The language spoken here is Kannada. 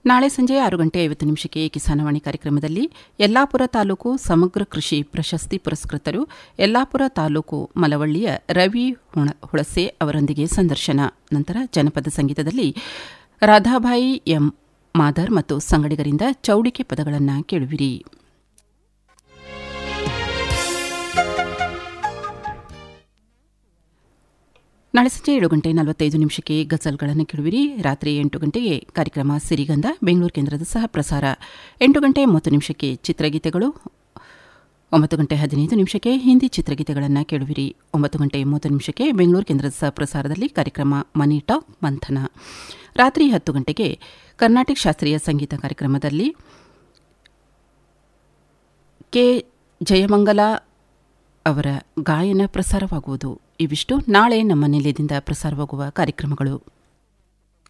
ನಾಳೆ ಸಂಜೆ ಆರು ಗಂಟೆ ಐವತ್ತು ನಿಮಿಷಕ್ಕೆ ಕಿಸಾನವಾಣಿ ಕಾರ್ಯಕ್ರಮದಲ್ಲಿ ಯಲ್ಲಾಪುರ ತಾಲೂಕು ಸಮಗ್ರ ಕೃಷಿ ಪ್ರಶಸ್ತಿ ಪುರಸ್ಕೃತರು ಯಲ್ಲಾಪುರ ತಾಲೂಕು ಮಲವಳ್ಳಿಯ ರವಿ ಹುಣ- ಹುಳಸೆ ಅವರೊಂದಿಗೆ ಸಂದರ್ಶನ ನಂತರ ಜನಪದ ಸಂಗೀತದಲ್ಲಿ ರಾಧಾಬಾಯಿ ಎಂ ಮಾದರ್ ಮತ್ತು ಸಂಗಡಿಗರಿಂದ ಚೌಡಿಕೆ ಪದಗಳನ್ನು ಕೇಳುವಿರಿ ನಾಳೆ ಸಂಜೆ ಏಳು ಗಂಟೆ ನಲವತ್ತೈದು ನಿಮಿಷಕ್ಕೆ ಗಜಲ್ಗಳನ್ನು ಕೇಳುವಿರಿ ರಾತ್ರಿ ಎಂಟು ಗಂಟೆಗೆ ಕಾರ್ಯಕ್ರಮ ಸಿರಿಗಂಧ ಬೆಂಗಳೂರು ಕೇಂದ್ರದ ಸಹ ಪ್ರಸಾರ ಎಂಟು ಗಂಟೆ ಮೂವತ್ತು ನಿಮಿಷಕ್ಕೆ ಚಿತ್ರಗೀತೆಗಳು ಒಂಬತ್ತು ಗಂಟೆ ಹದಿನೈದು ನಿಮಿಷಕ್ಕೆ ಹಿಂದಿ ಚಿತ್ರಗೀತೆಗಳನ್ನು ಕೇಳುವಿರಿ ಒಂಬತ್ತು ಗಂಟೆ ಮೂವತ್ತು ನಿಮಿಷಕ್ಕೆ ಬೆಂಗಳೂರು ಕೇಂದ್ರದ ಸಹ ಪ್ರಸಾರದಲ್ಲಿ ಕಾರ್ಯಕ್ರಮ ಮನಿ ಟಾಕ್ ಮಂಥನ ರಾತ್ರಿ ಹತ್ತು ಗಂಟೆಗೆ ಕರ್ನಾಟಕ ಶಾಸ್ತ್ರೀಯ ಸಂಗೀತ ಕಾರ್ಯಕ್ರಮದಲ್ಲಿ ಕೆ ಜಯಮಂಗಲ ಅವರ ಗಾಯನ ಪ್ರಸಾರವಾಗುವುದು ಇವಿಷ್ಟು ನಾಳೆ ನಮ್ಮ ನಿಲಯದಿಂದ ಪ್ರಸಾರವಾಗುವ ಕಾರ್ಯಕ್ರಮಗಳು